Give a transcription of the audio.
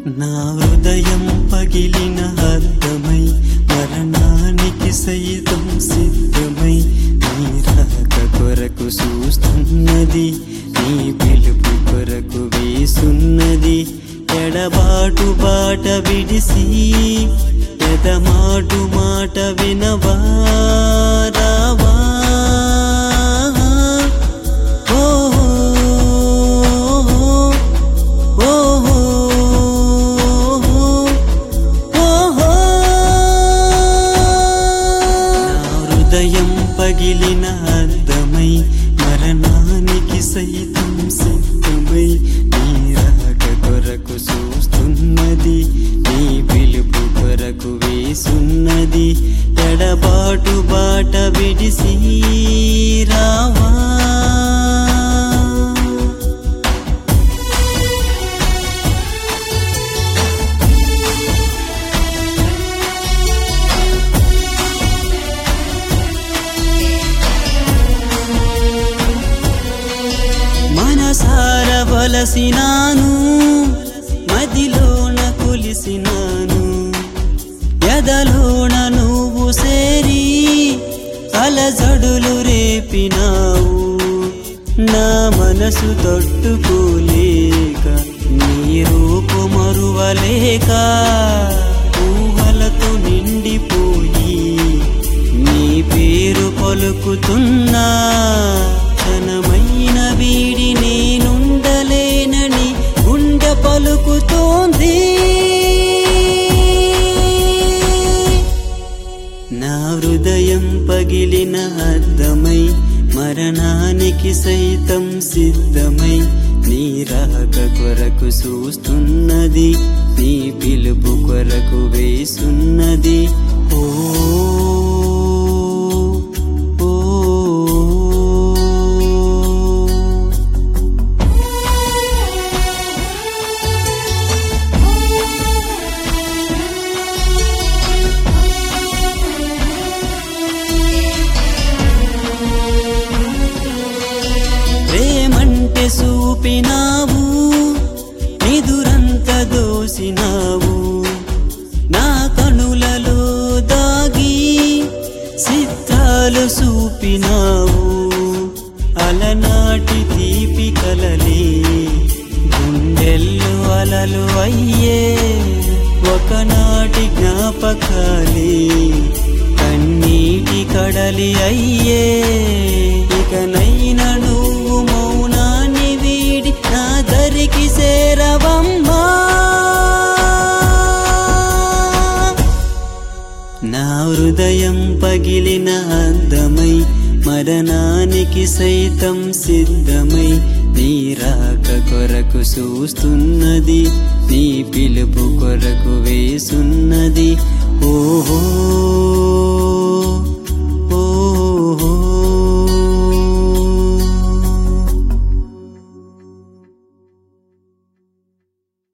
నా హృదయం పగిలిన అర్థమై మరణానికి సైతం సిద్ధమై నీ రాక కొరకు చూస్తున్నది నీ పిలుపు కొరకు వేసున్నది ఎడబాటు బాట విడిసి ఎదమాటు మాట వినవా రావా ఓ ఓ హృదయం పగిలిన అర్థమై మరణానికి సైతం సిద్ధమై నీ రాక కొరకు చూస్తున్నది నీ పిలుపు కొరకు వేసున్నది ఎడబాటు బాట విడిసి రావా మనసార వలసినాను మదిలోన కొలిసినాను ఎదలోన నువ్వు సేరి అలజడులు రేపినావు నా మనసు తట్టుకోలేక నీ రూపు మరువలేక ఊహలతో నిండిపోయి నీ పేరు పలుకుతున్నా క్షణమైన వీడి నేనుండలేనని గుండె పలుకుతోంది నా హృదయం పగిలిన అర్థమై మరణానికి సైతం సిద్ధమై నీ రాక కొరకు చూస్తున్నది నీ పిలుపు కొరకు వేసున్నది ఓ ఓ ప్రేమంటే చూపినావు నిదురంత దోసినావు నా కనులలో దాగి చిత్రాలు చూపినావు అలనాటి తీపి కలలే గుండెల్లో అలలు అయ్యే ఒకనాటి జ్ఞాపకాలే కన్నీటి కడలి అయ్యే ఇకనైనా నువ్వు మౌనాన్ని వీడి నా దరికి చేరవమ్మా నా హృదయం పగిలిన అర్థమై మరణానికి సైతం సిద్ధమై నీ రాక కొరకు చూస్తున్నది నీ పిలుపు కొరకు వేసున్నది ఓహో